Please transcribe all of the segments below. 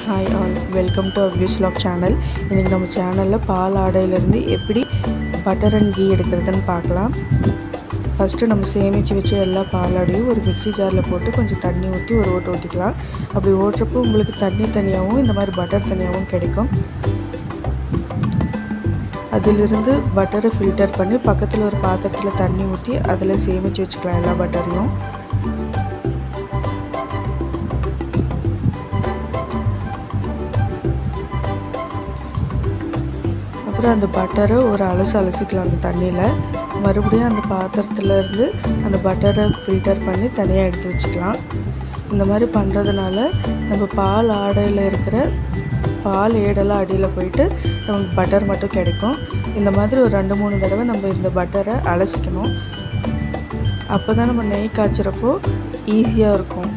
hi all welcome to abuse vlog channel இன்றைக்கி நம்ம சேனலில் பால் ஆடையிலேருந்து எப்படி பட்டர் அண்ட் கீ எடுக்கிறதுன்னு பார்க்கலாம் ஃபஸ்ட்டு நம்ம சேமித்து வச்ச எல்லா பாலாடையும் ஒரு மிக்ஸி ஜாரில் போட்டு கொஞ்சம் தண்ணி ஊற்றி ஒரு ஓட்டு ஊற்றிக்கலாம் அப்படி ஓட்டுறப்போ உங்களுக்கு தண்ணி தனியாகவும் இந்த மாதிரி பட்டர் தனியாகவும் கிடைக்கும் அதிலிருந்து பட்டரை ஃபில்டர் பண்ணி பக்கத்தில் ஒரு பாத்திரத்தில் தண்ணி ஊற்றி அதில் சேமித்து வச்சுக்கலாம் எல்லா பட்டரையும் அப்புறம் அந்த பட்டரை ஒரு அலசு அலசிக்கலாம் அந்த தண்ணியில் மறுபடியும் அந்த பாத்திரத்துல இருந்து அந்த பட்டரை ஃபில்டர் பண்ணி தனியாக எடுத்து வச்சுக்கலாம் இந்த மாதிரி பண்ணுறதுனால நம்ம பால் ஆடையில் இருக்கிற பால் ஏடெல்லாம் அடியில் போயிட்டு நமக்கு பட்டர் மட்டும் கிடைக்கும் இந்த மாதிரி ஒரு ரெண்டு மூணு தடவை நம்ம இந்த பட்டரை அலசிக்கணும் அப்போ தான் நம்ம நெய் காய்ச்சிறப்போ ஈஸியாக இருக்கும்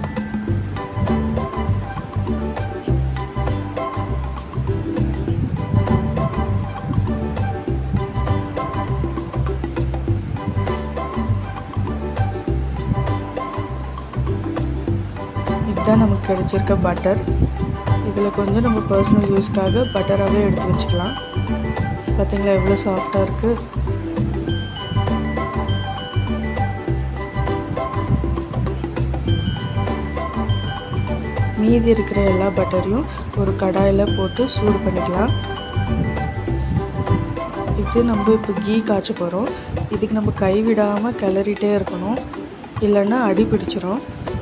இதுதான் நமக்கு கிடைச்சிருக்க பட்டர் இதில் கொஞ்சம் நம்ம பர்சனல் யூஸ்க்காக பட்டராகவே எடுத்து வச்சுக்கலாம் பார்த்தீங்களா எவ்வளோ சாஃப்டாக இருக்குது மீதி இருக்கிற எல்லா பட்டரையும் ஒரு கடாயில் போட்டு சூடு பண்ணிக்கலாம் இது நம்ம இப்போ கீ காய்ச்ச போகிறோம் இதுக்கு நம்ம கைவிடாமல் கிளறிட்டே இருக்கணும் இல்லைன்னா அடி பிடிச்சிரும்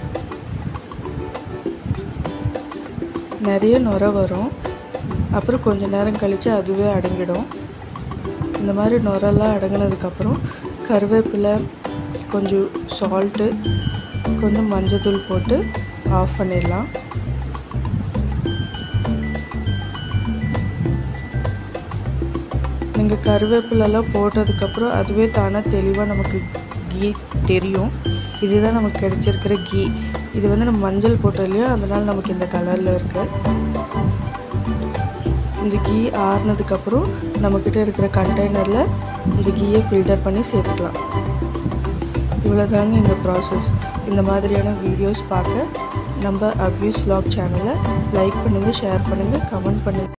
நிறைய நுர வரும் அப்புறம் கொஞ்ச நேரம் கழித்து அதுவே அடங்கிடும் இந்த மாதிரி நுரெல்லாம் அடங்கினதுக்கப்புறம் கருவேப்பிலை கொஞ்சம் சால்ட்டு கொஞ்சம் மஞ்சத்தூள் போட்டு ஆஃப் பண்ணிடலாம் நீங்கள் கருவேப்பிலெல்லாம் போட்டதுக்கப்புறம் அதுவே தானாக தெளிவாக நமக்கு கீ தெரியும் இதுதான் நமக்கு கிடைச்சிருக்கிற கீ இது வந்து நம்ம மஞ்சள் போட்டோம் இல்லையா அதனால் நமக்கு இந்த கலரில் இருக்குது இந்த கீ ஆறுனதுக்கப்புறம் நம்மக்கிட்ட இருக்கிற கண்டெய்னரில் இந்த கீயை ஃபில்டர் பண்ணி சேர்த்துக்கலாம் இவ்வளோதாங்க இந்த ப்ராசஸ் இந்த மாதிரியான வீடியோஸ் பார்க்க நம்ம அப்யூஸ் vlog சேனலை லைக் பண்ணுங்கள் ஷேர் பண்ணுங்கள் கமெண்ட் பண்ணுங்கள்